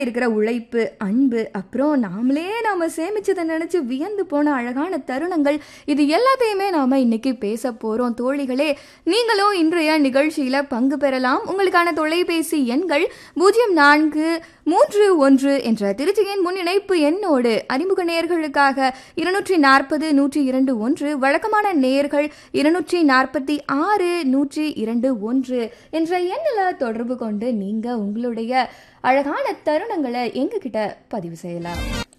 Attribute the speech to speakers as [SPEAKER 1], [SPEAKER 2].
[SPEAKER 1] இருக்கிற உழைப்பு அன்பு அப்புறம் நாமளே நாம சேமிச்சதை நினைச்சு வியந்து போன அழகான தருணங்கள் இது எல்லாத்தையுமே நாம இன்னைக்கு பேச போறோம் தோழிகளே நீங்களும் இன்றைய நிகழ்ச்சியில பங்கு பெறலாம் உங்களுக்கான தொலைபேசி எண்கள் பூஜ்ஜியம் நான்கு மூன்று ஒன்று என்ற திருச்சியின் முன் இணைப்பு எண்ணோடு அறிமுக நேயர்களுக்காக இருநூற்றி நாற்பது நூற்றி இரண்டு ஒன்று வழக்கமான நேயர்கள் இருநூற்றி நாற்பத்தி ஆறு நூற்றி இரண்டு ஒன்று என்ற எண்ணில் தொடர்பு கொண்டு நீங்க உங்களுடைய அழகான தருணங்களை எங்ககிட்ட பதிவு செய்யலாம்